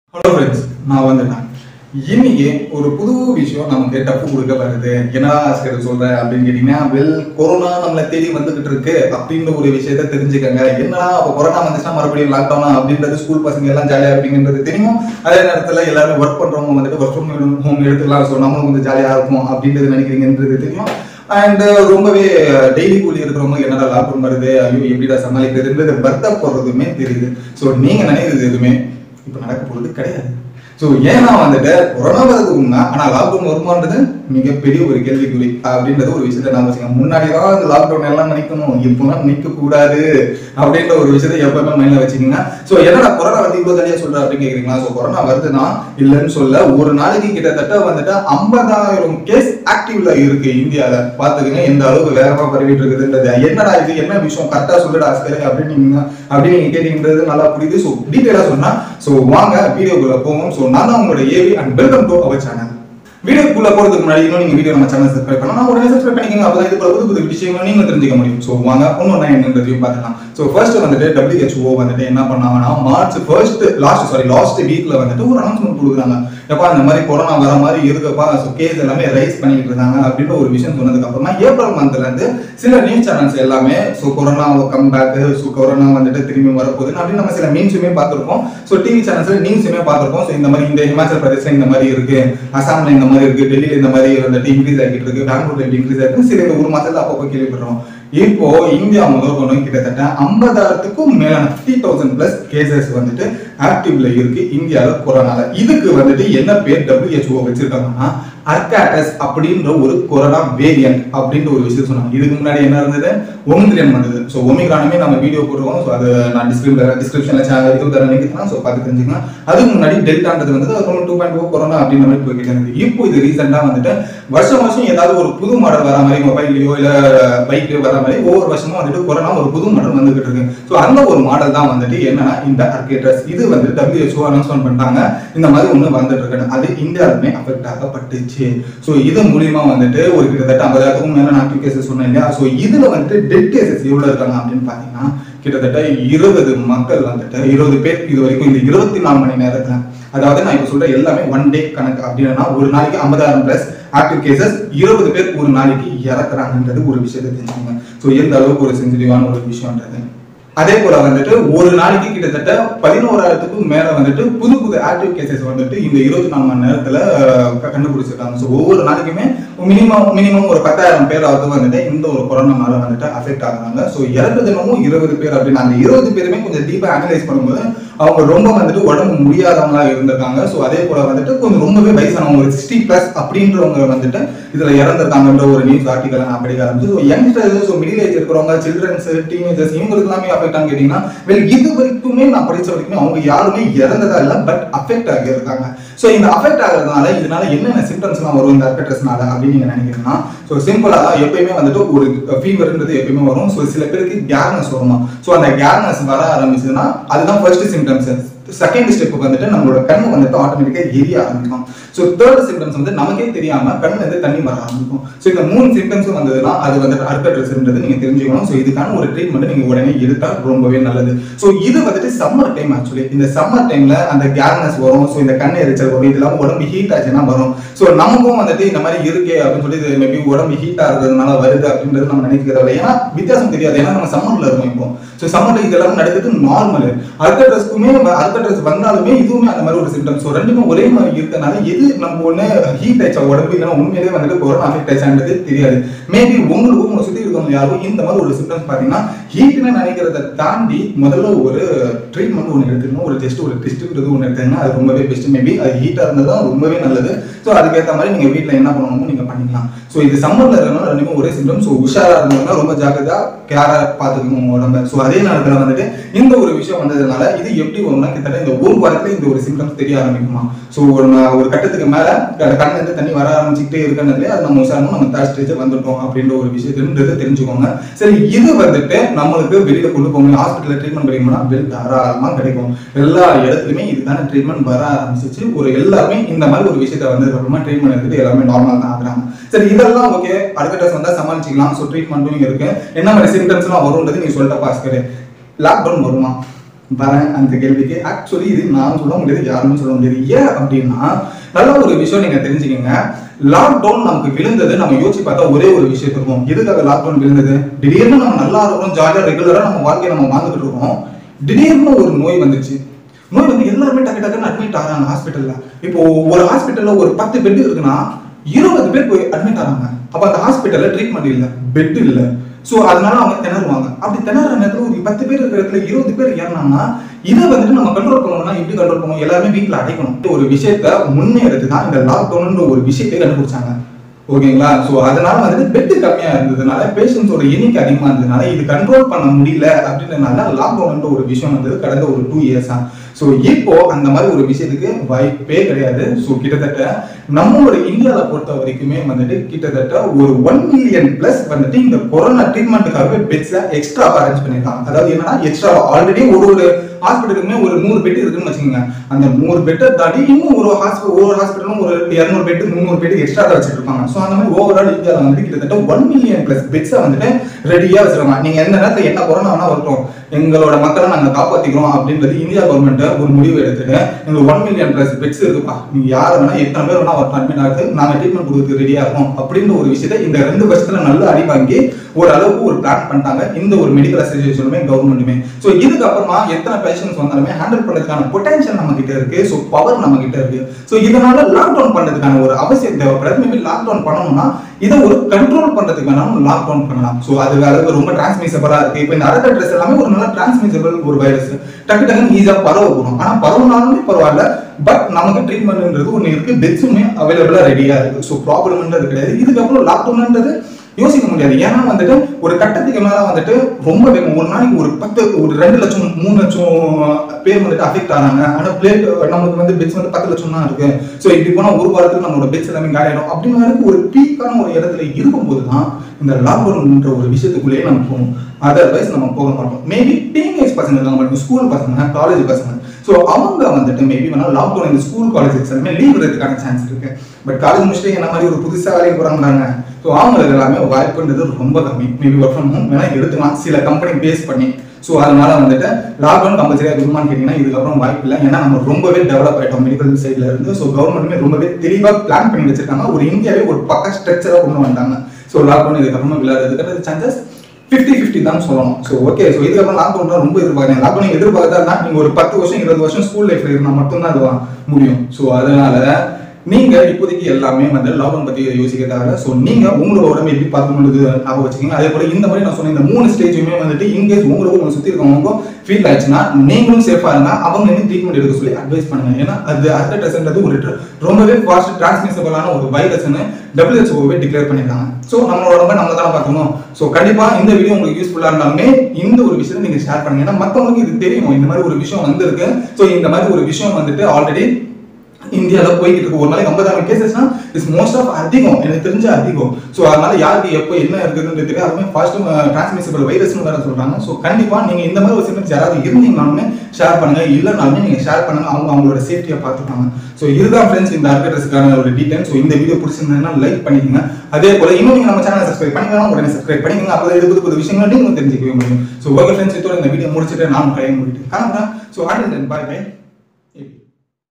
hello friends நான் வந்துட்டேன் இன்னைக்கு ஒரு புது விஷயம் நமக்கு டப்பு கொடுக்க வருது என்னடா ஆஸ்கர் சொல்ற அப்படின்னு கேட்டீங்கன்னா வெல் கொரோனா நம்மளை தேடி வந்துகிட்டு இருக்கு அப்படின்ற ஒரு விஷயத்த தெரிஞ்சுக்கங்க என்னடா அப்போ கொரோனா வந்துச்சுன்னா மறுபடியும் லாக்டவுனா அப்படின்றது ஸ்கூல் பசங்க எல்லாம் ஜாலியா இருப்பீங்கன்றது தெரியும் அதே நேரத்துல எல்லாரும் ஒர்க் பண்றவங்க வந்துட்டு ஒர்க் ஃப்ரம் ஹோம் எடுத்துக்கலாம் ஸோ நம்மளும் கொஞ்சம் ஜாலியா இருக்கும் அப்படின்றது நினைக்கிறீங்கன்றது தெரியும் அண்ட் ரொம்பவே டெய்லி கூலி இருக்கிறவங்க என்னடா லாக்டவுன் வருது ஐயோ எப்படிடா சமாளிக்கிறதுன்றது வருத்தப்படுறதுமே தெரியுது ஸோ நீங்க நினைக்கிறது எதுவுமே இப்போ நடக்க போறது கிடையாது ஸோ ஏன்னா வந்துட்டு கொரோனா வரது உண்மை ஆனால் லாக்டவுன் வருமானது மிகப்பெரிய ஒரு கேள்விக்குறி அப்படின்றது ஒரு விஷயத்த நான் வச்சுக்கேன் முன்னாடி தான் இந்த லாக்டவுன் எல்லாம் நினைக்கணும் இப்போலாம் நிற்க கூடாது அப்படின்ற ஒரு விஷயத்த எப்பவுமே மைண்ட்ல வச்சுக்கோங்க ஸோ என்னடா கொரோனா வந்து இவ்வளோ தனியாக சொல்ற அப்படின்னு கேட்குறீங்களா ஸோ கொரோனா வருதுன்னா இல்லைன்னு சொல்ல ஒரு நாளைக்கு கிட்டத்தட்ட வந்துட்டு ஐம்பதாயிரம் கேஸ் ஆக்டிவ்ல இருக்கு இந்தியாவில் பார்த்துக்கங்க எந்த அளவுக்கு வேகமா பரவிட்டு இருக்குதுன்றது என்னடா இது என்ன விஷயம் கரெக்டாக சொல்லுடா ஆஸ்கர் அப்படின்னு நீங்க அப்படின்னு நீங்க கேட்டீங்கன்றது நல்லா புரியுது ஸோ டீட்டெயிலாக சொன்னா ஸோ வாங்க வீடியோக்குள்ள போவோம் ஸோ நான் தான் உங்களோட Avi and welcome to our channel வீடியோக்குள்ள போறதுக்கு முன்னாடி இன்னும் நீங்க வீடியோ நம்ம சேனல் சப்ஸ்கிரைப் பண்ணலாம் உடனே சப்ஸ்கிரைப் பண்ணிக்கோங்க அப்பதான் இது போல புது புது விஷயங்கள் நீங்க தெரிஞ்சுக்க முடியும் ஸோ வாங்க ஒன்னொன்னா என்னன்றதையும் பார்க்கலாம் ஸோ ஃபர்ஸ்ட் வந்துட்டு WHO வந்துட்டு என்ன பண்ணாங்கன்னா March first last sorry last வீக்ல வந்துட்டு ஒரு அனௌன்ஸ்மெண்ட் கொடுக்குறாங்க எப்பா இந்த மாதிரி கொரோனா வர மாதிரி இருக்குப்பா ஸோ கேஸ் எல்லாமே ரைஸ் பண்ணிட்டு இருந்தாங்க அப்படின்ற ஒரு விஷயம் சொன்னதுக்கு அப்புறமா ஏப்ரல் மந்த்ல இருந்து சில நியூஸ் சேனல்ஸ் எல்லாமே so corona come back so corona வந்துட்டு திரும்பி வரப்போகுது அப்படின்னு நம்ம சில மீன்ஸுமே பார்த்துருப்போம் ஸோ டிவி சேனல்ஸ்ல நியூஸுமே பார்த்துருப்போம் ஸோ இந்த மாதிரி இந்த ஹிமாச்சல் பிரதேஷ்ல இந்த மாதிரி இருக்கு அசாம்ல இந்த மாதிரி இருக்கு டெல்லியில இந்த மாதிரி வந்துட்டு இன்க்ரீஸ் ஆகிட்டு இருக்கு பெங்களூர்ல இப்படி இன்க்ரீஸ் ஆகிருக்கு சில இந்த ஒரு மாசத்துல அப்பப்போ கேள்விப்படுறோம் இப்போ இந்தியா முதல் கொண்டு கிட்டத்தட்ட ஐம்பதாயிரத்துக்கும் மேலான ஃபிஃப்டி தௌசண்ட் பிளஸ் கேசஸ் வந்துட்டு ஆக்டிவ்ல இருக்கு இந்தியாவில் கொரோனால இதுக்கு வந்துட்டு என்ன பேர் WHO வச்சிருக்காங்கன்னா அர்காட்டஸ் அப்படின்ற ஒரு கொரோனா வேரியன்ட் அப்படின்ற ஒரு விஷயம் சொன்னாங்க இதுக்கு முன்னாடி என்ன இருந்தது ஒமிக்ரான் வந்தது ஸோ ஒமிக்ரானுமே நம்ம வீடியோ போட்டுருவோம் ஸோ அது நான் டிஸ்கிரிப்ஷன் டிஸ்கிரிப்ஷன்ல சேனல் இது தர நினைக்கிறேன் ஸோ பார்த்து தெரிஞ்சுக்கலாம் அதுக்கு முன்னாடி டெல்டான்றது வந்து அது டூ பாயிண்ட் ஓ கொரோனா அப்படின்ற மாதிரி போய்கிட்டு இருந்தது இப்போ இது ரீசெண்டாக வந்துட்டு வருஷம் வருஷம் ஏதாவது ஒரு புது மாடல் வர மாதிரி மொபைல்லையோ இல்லை பைக்லையோ வர மாதிரி ஒவ்வொரு வருஷமும் வந்துட்டு கொரோனா ஒரு புது மாடல் வந்துகிட்டு இருக்கு ஸோ அந்த ஒரு மாடல் தான் வந்துட்டு என்னன்னா இந்த அர்கேட்ரஸ் இது வந்து WHO அனௌன்ஸ்மெண்ட் பண்ணிட்டாங்க இந்த மாதிரி ஒன்று வந்துட்டு இருக்கு அது இந்தியாவுமே அஃபெக்ட் ஆகப்பட்டுச்சு ஸோ இது மூலியமா வந்துட்டு ஒரு கிட்டத்தட்ட ஐம்பதாயிரத்துக்கும் மேல ஆக்டிவ் கேசஸ் சொன்னேன் இல்லையா ஸோ இதுல வந்துட்டு டெட் கேசஸ் எவ்வளவு இருக்காங்க அப்படின்னு பாத்தீங்கன்னா கிட்டத்தட்ட இருபது மக்கள் வந்துட்டு இருபது பேர் இது வரைக்கும் இந்த இருபத்தி நாலு மணி நேரத்துல அதாவது நான் இப்ப சொல்ற எல்லாமே ஒன் டே கணக்கு அப்படின்னா ஒரு நாளைக்கு ஐம்பதாயிரம் பிளஸ் ஆக்டிவ் கேசஸ் இருபது பேர் ஒரு நாளைக்கு இறக்குறாங்கன்றது ஒரு விஷயத்தை தெரிஞ்சுக்கோங்க ஸோ எந்த அளவுக்கு ஒரு சென்சிட்டிவான ஒரு விஷயம்ன்றது அதே போல வந்துட்டு ஒரு நாளைக்கு கிட்டத்தட்ட பதினோராயிரத்துக்கும் மேல வந்துட்டு புது புது ஆக்டிவ் கேசஸ் வந்துட்டு இந்த இருபத்தி நாலு மணி நேரத்துல அஹ், கண்டுபிடிச்சிருக்காங்க ஸோ ஒவ்வொரு நாளைக்குமே மினிமம் மினிமம் ஒரு பத்தாயிரம் பேராவது வந்துட்டு இந்த ஒரு கொரோனானால வந்துட்டு அஃபெக்ட் ஆகுறாங்க ஸோ இறப்பு தினமும் இருபது பேர் அப்படின்னு அந்த இருபது பேருமே கொஞ்சம் டீப்பா அனலைஸ் பண்ணும்போது அவங்க ரொம்ப வந்துட்டு உடம்பு முடியாதவங்களா இருந்திருக்காங்க ஸோ அதே போல வந்துட்டு கொஞ்சம் ரொம்பவே வயசானவங்க ஒரு சிக்ஸ்டி பிளஸ் அப்படின்றவங்க வந்துட்டு இதுல இறந்திருக்காங்கன்ற ஒரு நியூஸ் ஆர்டிகல் நான் படிக்க ஆரம்பிச்சு so youngsters so middle age இருக்கிறவங்க சில்ட்ரன்ஸ் டீனேஜர்ஸ் இவங்களுக்கு எல்லாமே அஃபெக்ட் ஆன்னு கேட்டீங்கன்னா well, இது வரைக்குமே நான் படிச்ச வரைக்குமே அவங்க யாருமே இறந்ததா இல்லை பட் அஃபெக்ட் ஆகியிருக்காங்க ஸோ இந்த அஃபெக்ட் ஆகிறதுனால இதனால என்னென்ன சிம்டம்ஸ்லாம் வரும் இந்த அர்கட்ரஸ்னால அப்படின்னு நீங்க நினைக்கிறீங்கன்னா ஸோ சிம்பிளா எப்பயுமே வந்துட்டு ஒரு ஃபீவர்ன்றது எப்பயுமே வரும் ஸோ சில பேருக்கு கேர்னஸ் வருமா ஸோ அந்த கேர்னஸ் வர ஆரம்பிச்சதுன்னா அதுதான் ஃபர்ஸ்ட் சிம்டம்ஸ் செகண்ட் ஸ்டெப் வந்துட்டு நம்மளோட கண்ணு வந்துட்டு ஆட்டோமேட்டிக்காக எரிய ஆரம்பிக்கும் ஸோ தேர்ட் சிம்டம்ஸ் வந்து நமக்கே தெரியாம கண்ணுல இருந்து தண்ணி வர ஆரம்பிக்கும் ஸோ இந்த மூணு சிம்டம்ஸும் வந்ததுன்னா அது வந்துட்டு அர்க்கட்ரஸ்ன்றது நீங்க தெரிஞ்சுக்கணும் ஸோ இதுக்கான ஒரு ட்ரீட்மெண்ட் நீங்க உடனே எடுத்தா ரொம்பவே நல்லது ஸோ இது வந்துட்டு சம்மர் டைம் ஆக்சுவலி இந்த சம்மர் டைம்ல அந்த கேர்னஸ் வரும் ஸோ இந்த கண்ணு எரிச்சல் வரும் இதெல்லாம் உடம்பு ஹீட் ஆச்சுன்னா வரும் ஸோ நமக்கும் வந்துட்டு இந்த மாதிரி இருக்கே அப்படின்னு சொல்லி மேபி உடம்பு ஹீட் ஆகுறதுனால வருது அப்படின்றது நம்ம நினைக்கிறதில்ல ஏன்னா வித்தியாசம் தெரியாது ஏன்னா நம்ம சம்மர்ல இருக்கோம் இப்போ ஸோ சம்மர்ல இதெல்லாம் நடக்குது நார்மல் அர்க்கட்ரஸ்க்குமே அர்க்கட்ரஸ் வந்தாலுமே இதுவுமே அந்த மாதிரி ஒரு சிம்டம்ஸ் ஸோ ரெண்டுமே ஒரே மாதிரி இருக்கனால எது நம்ம ஒண்ணு ஹீட் ஆச்சா உடம்பு இல்லைன்னா உண்மையிலேயே வந்துட்டு கொரோனா அஃபெக்ட் ஆச்சான்றது தெரியாது மேபி உங்களுக்கும் உங்களை சுத்தி இருக்கவங்க யாரும் இந்த மாதிரி ஒரு சிம்டம்ஸ் பாத்தீங்கன்னா ஹீட்னு நினைக்கிறத தாண்டி முதல்ல ஒரு ட்ரீட்மெண்ட் ஒன்று எடுத்துக்கணும் ஒரு டெஸ்ட் ஒரு டெஸ்ட்ன்றது ஒன்று எடுத்தீங்கன்னா அது ரொம்பவே பெஸ்ட் மேபி அது ஹீட்டா இருந்தது தான் ரொம்பவே நல்லது ஸோ அதுக்கேற்ற மாதிரி நீங்க வீட்ல என்ன பண்ணணுமோ நீங்க பண்ணிக்கலாம் ஸோ இது சம்மர்ல இருக்கணும் ரெண்டுமே ஒரே சிம்டம் ஸோ உஷாரா இருந்தவங்க ரொம்ப ஜாக்கிரதா கேரா பார்த்துக்கணும் உங்க உடம்ப ஸோ அதே நேரத்தில் வந்துட்டு இந்த ஒரு விஷயம் வந்ததுனால இது எப்படி வரும்னா கிட்டத்தட்ட இந்த ஒரு வாரத்துல இந்த ஒரு சிம்டம்ஸ் தெரிய ஆரம்பிக்குமா ஸோ ஒரு ந- ஒரு கட்டத்துக்கு மேல க- கண்ணுல இருந்து தண்ணி வர ஆரம்பிச்சுக்கிட்டே இருக்கனாலே அது நம்ம உஷாரணும் நம்ம தேர்ட் ஸ்டேஜ் வந்துட்டோம் அப்படின்ற ஒரு விஷயத்துன்றது தெரிஞ்சுக்கோங்க சரி இது வந்துட்டு நம்மளுக்கு வெளியில கொண்டு போக முடியும் ஹாஸ்பிட்டல் ட்ரீட்மெண்ட் கிடைக்கும்னா பில் தாராளமா கிடைக்கும் எல்லா இடத்துலயுமே இதுதான ட்ரீட்மெண்ட் வர ஆரம்பிச்சிச்சு ஒரு எல்லாருமே இந்த மாதிரி ஒரு விஷயத்த வந்து அப்புறமா ட்ரீட்மெண்ட் எடுத்துட்டு எல்லாமே நார்மல் தான் ஆகுறாங்க சரி இதெல்லாம் ஓகே அடுத்த டெஸ்ட் வந்தா சமாளிச்சுக்கலாம் ஸோ ட்ரீட்மெண்ட்டும் இருக்கு என்ன மாதிரி சிம்டம்ஸ்லாம் வரும்ன்றது நீ சொல்லிட்ட பாஸ்கர் லாக்டவுன் வருமா வரேன் அந்த கேள்விக்கு ஆக்சுவலி இது நான் சொல்ல முடியாது யாருமே சொல்ல முடியாது ஏன் அப்படின்னா நல்ல ஒரு விஷயம் நீங்க தெரிஞ்சுக்கங்க லாக்டவுன் நமக்கு விழுந்தது நம்ம யோசிச்சு பார்த்தா ஒரே ஒரு விஷயம் இருக்கும் எதுக்காக லாக்டவுன் விழுந்தது திடீர்னு நம்ம நல்லா இருக்கிறோம் ஜாலியா ரெகுலரா நம்ம வாழ்க்கையை நம்ம வாழ்ந்துட்டு இருக்கோம் திடீர்னு ஒரு நோய் வந்துச்சு நோய் வந்து எல்லாருமே டக்கு டக்குன்னு அட்மிட் ஆகிறாங்க ஹாஸ்பிட்டல்ல இப்போ ஒரு ஹாஸ்பிட்டல்ல ஒரு பத்து பெட் இருக்குன்னா இருபது பேர் போய் அட்மிட் ஆகிறாங்க அப்ப அந்த ஹாஸ்பிட்டல்ல ட்ரீட்மெண்ட் இல்ல பெட் இல்ல சோ அதனால அவங்க திணறுவாங்க அப்படி திணற நேரத்துல ஒரு பத்து பேர் இருக்கிற இடத்துல இருபது பேர் ஏறினாங்கன்னா இதை வந்துட்டு நம்ம கண்ட்ரோல் பண்ணணும்னா எப்படி கண்ட்ரோல் பண்ணுவோம் எல்லாருமே வீட்ல அடைக்கணும் ஒரு விஷயத்த முன்னேறது தான் இந்த லாக்டவுன்ற ஒரு விஷயத்தை கண்டுபிடிச்சாங்க ஓகேங்களா சோ அதனால வந்துட்டு பெட் கம்மியா இருந்ததுனால பேஷண்ட்ஸோட எண்ணிக்கை அதிகமா இருந்ததுனால இது கண்ட்ரோல் பண்ண முடியல அப்படின்றதுனால லாக்டவுன்ன்ற ஒரு விஷயம் வந்தது கடந்த ஒரு டூ இயர்ஸா ஸோ இப்போ அந்த மாதிரி ஒரு விஷயத்துக்கு வாய்ப்பே கிடையாது ஸோ கிட்டத்தட்ட நம்மளோட இந்தியாவில் பொறுத்த வரைக்குமே வந்துட்டு கிட்டத்தட்ட ஒரு ஒன் மில்லியன் பிளஸ் வந்துட்டு இந்த கொரோனா ட்ரீட்மெண்ட்டுக்காகவே பெட்ஸ்ல எக்ஸ்ட்ரா அரேஞ்ச் பண்ணிருக்காங்க அதாவது என்னன்னா எக்ஸ்ட்ரா ஆல்ரெடி ஒரு ஒரு ஹாஸ்பிட்டலுக்குமே ஒரு நூறு பெட் இருக்குன்னு வச்சுக்கோங்க அந்த நூறு பெட்டை தாண்டி இன்னும் ஒரு ஹாஸ்பிட்டல் ஒவ்வொரு ஹாஸ்பிட்டலும் ஒரு இரநூறு பெட் முந்நூறு பெட் எக்ஸ்ட்ரா தான் வச்சுட்டு இருப்பாங்க ஸோ அந்த மாதிரி ஓவரால் இந்தியாவில் வந்துட்டு கிட்டத்தட்ட ஒன் மில்லியன் பிளஸ் பெட்ஸை வந்துட்டு ரெடியாக வச்சிருக்காங்க நீங்க எந்த நேரத்தில் என்ன கொரோனா வேணா வரட்டும் எங்களோட மக்களை நாங்கள் காப்பாத்திக்கிறோம் அப்படின்றது இந்தியா கவர்மெண்ட் ஒரு முடிவு எடுத்துட்டு எங்களுக்கு ஒன் மில்லியன் பிளஸ் பெட்ஸ் இருக்குப்பா நீங்க யார் வேணா எத்தனை பேர் வேணா வரட்டும் அட்மிட் ஆகுது நாங்க ட்ரீட்மெண்ட் கொடுக்கறதுக்கு ரெடியா இருக்கோம் அப்படின்ற ஒரு விஷயத்தை இந்த ரெண்டு வருஷத்துல நல்ல அடி வாங்கி ஒரு அளவுக்கு ஒரு பிளான் பண்ணிட்டாங்க இந்த ஒரு மெடிக்கல் அசோசியேஷனுமே கவர்மெண்ட்டுமே ஸோ இதுக்கப்புறமா எத்தனை பேஷன்ஸ் வந்தாலுமே ஹேண்டில் பண்ணதுக்கான பொட்டன்ஷியல் நம்ம கிட்ட இருக்கு ஸோ பவர் நம்ம கிட்ட இருக்கு ஸோ இதனால லாக்டவுன் பண்றதுக்கான ஒரு அவசியம் தேவைப்படுது மேபி லாக்டவுன் பண்ணணும்னா இதை ஒரு கண்ட்ரோல் பண்றதுக்கு வேணாலும் லாக்டவுன் பண்ணலாம் ஸோ அது அளவுக்கு ரொம்ப டிரான்ஸ்மிசபிளா இருக்கு இப்போ இந்த அரச ட்ரெஸ் எல்லாமே ஒரு நல்ல டிரான்ஸ்மிசபிள் ஒரு வைரஸ் டக்கு டக்குன்னு ஈஸியா பரவ போகும் ஆனா பரவனாலுமே பரவாயில்ல பட் நமக்கு ட்ரீட்மெண்ட்ன்றது ஒன்று இருக்கு பெட்ஸுமே அவைலபிளா ரெடியா இருக்கு ஸோ ப்ராப்ளம்ன்றது கிடையாது இதுக்கப்புறம் லாக்டவுன்ன்றது யோசிக்க முடியாது ஏன்னா வந்துட்டு ஒரு கட்டத்துக்கு மேல வந்துட்டு ரொம்ப வேகம் ஒரு நாளைக்கு ஒரு பத்து ஒரு ரெண்டு லட்சம் மூணு லட்சம் பேர் வந்துட்டு அஃபெக்ட் ஆனாங்க ஆனா பிளேட் நமக்கு வந்து பெட்ஸ் வந்து பத்து லட்சம் தான் இருக்கு ஸோ இப்படி போனா ஒரு வாரத்துக்கு நம்மளோட பெட்ஸ் எல்லாமே காலியாயிடும் அப்படின்னு வரைக்கும் ஒரு பீக்கான ஒரு இடத்துல இருக்கும்போது தான் இந்த லாக்டவுன்ன்ற ஒரு விஷயத்துக்குள்ளேயே நம்ம போகணும் அதர்வைஸ் நம்ம போக மாட்டோம் மேபி டீனேஜ் பசங்க இருக்காங்க பாருங்க ஸ்கூல் பசங்க காலேஜ் பசங்க ஸோ அவங்க வந்துட்டு மேபி வேணா லாக்டவுன் இந்த ஸ்கூல் காலேஜ் எல்லாமே லீவ் விடுறதுக்கான சான்ஸ் இருக்கு பட் காலேஜ் முடிச்சுட்டு என்ன மாதிரி ஒரு புதுசா வேலைக்கு போறாங்க ஸோ அவங்களுக்கு எல்லாமே வாய்ப்புன்றது ரொம்ப கம்மி மேபி ஒர்க் ஃப்ரம் ஹோம் வேணா எடுத்துக்கலாம் சில கம்பெனி பேஸ் பண்ணி ஸோ அதனால வந்துட்டு லாக்டவுன் கம்பல்சரியாக இருக்குமான்னு கேட்டீங்கன்னா இதுக்கப்புறம் வாய்ப்பு இல்லை ஏன்னா நம்ம ரொம்பவே டெவலப் ஆயிட்டோம் மெடிக்கல் சைட்ல இருந்து ஸோ கவர்மெண்ட்டுமே ரொம்பவே தெளிவாக பிளான் பண்ணி வச்சிருக்காங்க ஒரு இந்தியாவே ஒரு பக்க ஸ்ட்ரக்சராக கொண்டு வந்தாங்க ஸோ லாக்டவுன் இதுக்கப்புறமா விளையாடுறதுக்கு சான்சஸ் ஃபிஃப்டி ஃபிஃப்டி தான் சொல்லணும் ஸோ ஓகே ஸோ இதுக்கப்புறம் லாக்டவுன் தான் ரொம்ப எதிர்பார்க்குறேன் லாக்டவுன் எதிர்பார்த்தா நீங்கள் ஒரு பத்து வருஷம் இருபது வருஷம் ஸ்கூல் லைஃப்ல இருந்தால் மட்டும்தான் அது முடியும் ஸோ அதனால நீங்க இப்போதைக்கு எல்லாமே வந்து லாக்டவுன் பத்தி யோசிக்க தேவை ஸோ நீங்க உங்களோட உடம்பு எப்படி பார்க்கணுன்றது ஞாபகம் வச்சுக்கோங்க அதே போல இந்த மாதிரி நான் சொன்ன இந்த மூணு ஸ்டேஜுமே வந்துட்டு இன்கேஸ் உங்களுக்கு உங்களை சுத்தி இருக்கவங்களுக்கும் ஃபீல் ஆச்சுன்னா நீங்களும் சேஃபா இருங்க அவங்க வந்து ட்ரீட்மெண்ட் எடுக்க சொல்லி அட்வைஸ் பண்ணுங்க ஏன்னா அது அர்த்தட்ரஸ்ன்றது ஒரு tr- ரொம்பவே ஃபாஸ்ட் டிரான்ஸ்மிசபிளான ஒரு வைரஸ்னு டபிள்யூஹெச்ஓவே டிக்ளேர் பண்ணிருக்காங்க ஸோ நம்மளோட உடம்ப நம்ம தானே பார்க்கணும் ஸோ கண்டிப்பா இந்த வீடியோ உங்களுக்கு யூஸ்ஃபுல்லா இருந்தாலுமே இந்த ஒரு விஷயத்தை நீங்க ஷேர் பண்ணுங்க ஏன்னா மத்தவங்களுக்கு இது தெரியும் இந்த மாதிரி ஒரு விஷயம் வந்திருக்கு ஸோ இந்த மாதிரி ஒரு விஷயம் வந்துட்டு ஆல்ரெடி இந்தியாவில் போய்கிட்டு இருக்கு ஒரு நாளைக்கு ஐம்பதாயிரம் கேசஸ்னா இஸ் மோஸ்ட் ஆஃப் அதிகம் எனக்கு தெரிஞ்ச அதிகம் ஸோ அதனால யாருக்கு எப்போ என்ன இருக்குதுன்னு தெரியும் அதுவுமே ஃபாஸ்ட் டிரான்ஸ்மிசபிள் வைரஸ்னு வேற சொல்றாங்க ஸோ கண்டிப்பா நீங்க இந்த மாதிரி ஒரு சிம்டம்ஸ் யாராவது இருந்தீங்கனாலுமே ஷேர் பண்ணுங்க இல்லைனாலுமே நீங்க ஷேர் பண்ணுங்க அவங்க அவங்களோட சேஃப்டியை பார்த்துப்பாங்க ஸோ இதுதான் ஃப்ரெண்ட்ஸ் இந்த அட்வர்டைஸ்க்கான ஒரு டீடைல் ஸோ இந்த வீடியோ பிடிச்சிருந்ததுன்னா லைக் பண்ணிக்கோங்க அதே போல இன்னும் நீங்க நம்ம சேனலை சப்ஸ்கிரைப் பண்ணிக்கலாம் உடனே சப்ஸ்கிரைப் பண்ணிக்கோங்க அப்போ இது புது புது விஷயங்கள் நீங்களும் தெரிஞ்சுக்கவே முடியும் ஸோ ஓகே ஃப்ரெண்ட்ஸ் இதோட இந்த வீடியோ முடிச்சுட்டு நான் கையை முடிட்டு காணுறேன் ஸோ ஆடில் பாய் பை